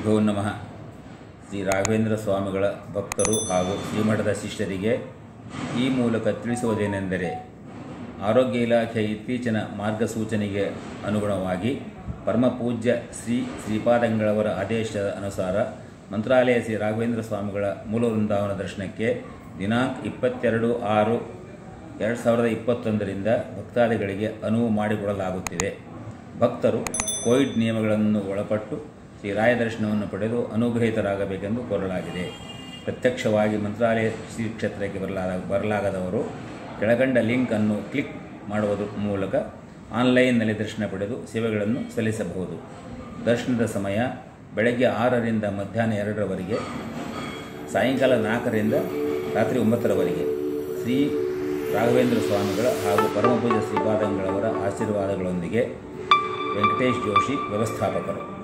ಗುರುಭ್ಯೋ ನಮಃ ಶ್ರೀ ರಾಘವೇಂದ್ರ ಸ್ವಾಮಿಗಳ ಭಕ್ತರು ಹಾಗೂ ಶ್ರೀಮಠದ ಶಿಷ್ಯರಿಗೆ ಈ ಮೂಲಕ ತಿಳಿಸುವುದೇನೆಂದರೆ ಆರೋಗ್ಯ ಇಲಾಖೆಯ ಇತ್ತೀಚಿನ ಮಾರ್ಗಸೂಚನೆಗೆ ಅನುಗುಣವಾಗಿ ಪರಮಪೂಜ್ಯ ಶ್ರೀ ಶ್ರೀಪಾದಂಗಳವರ ಆದೇಶದ ಅನುಸಾರ ಮಂತ್ರಾಲಯ ಶ್ರೀ ರಾಘವೇಂದ್ರ ಸ್ವಾಮಿಗಳ ಮೂಲ ವೃಂದಾವನ ದರ್ಶನಕ್ಕೆ ದಿನಾಂಕ ಇಪ್ಪತ್ತೆರಡು ಆರು ಎರಡು ಸಾವಿರದ ಇಪ್ಪತ್ತೊಂದರಿಂದ ಭಕ್ತಾದಿಗಳಿಗೆ ಅನುವು ಮಾಡಿಕೊಡಲಾಗುತ್ತಿದೆ ಭಕ್ತರು ಕೋವಿಡ್ ನಿಯಮಗಳನ್ನು ಒಳಪಟ್ಟು ಶ್ರೀ ರಾಯ ದರ್ಶನವನ್ನು ಪಡೆದು ಅನುಗ್ರಹಿತರಾಗಬೇಕೆಂದು ಕೋರಲಾಗಿದೆ ಪ್ರತ್ಯಕ್ಷವಾಗಿ ಮಂತ್ರಾಲಯ ಶ್ರೀ ಕ್ಷೇತ್ರಕ್ಕೆ ಬರಲಾಗ ಬರಲಾಗದವರು ಕೆಳಗಂಡ ಲಿಂಕ್ ಅನ್ನು ಕ್ಲಿಕ್ ಮಾಡುವುದರ ಮೂಲಕ ಆನ್ಲೈನ್ನಲ್ಲಿ ದರ್ಶನ ಪಡೆದು ಸೇವೆಗಳನ್ನು ಸಲ್ಲಿಸಬಹುದು ದರ್ಶನದ ಸಮಯ ಬೆಳಗ್ಗೆ ಆರರಿಂದ ಮಧ್ಯಾಹ್ನ ಎರಡರವರೆಗೆ ಸಾಯಂಕಾಲ ನಾಲ್ಕರಿಂದ ರಾತ್ರಿ ಒಂಬತ್ತರವರೆಗೆ ಶ್ರೀ ರಾಘವೇಂದ್ರ ಸ್ವಾಮಿಗಳ ಹಾಗೂ ಪರಮಪೂಜ ಶ್ರೀಪಾದಂಗಳವರ ಆಶೀರ್ವಾದಗಳೊಂದಿಗೆ ವೆಂಕಟೇಶ್ ಜೋಶಿ ವ್ಯವಸ್ಥಾಪಕರು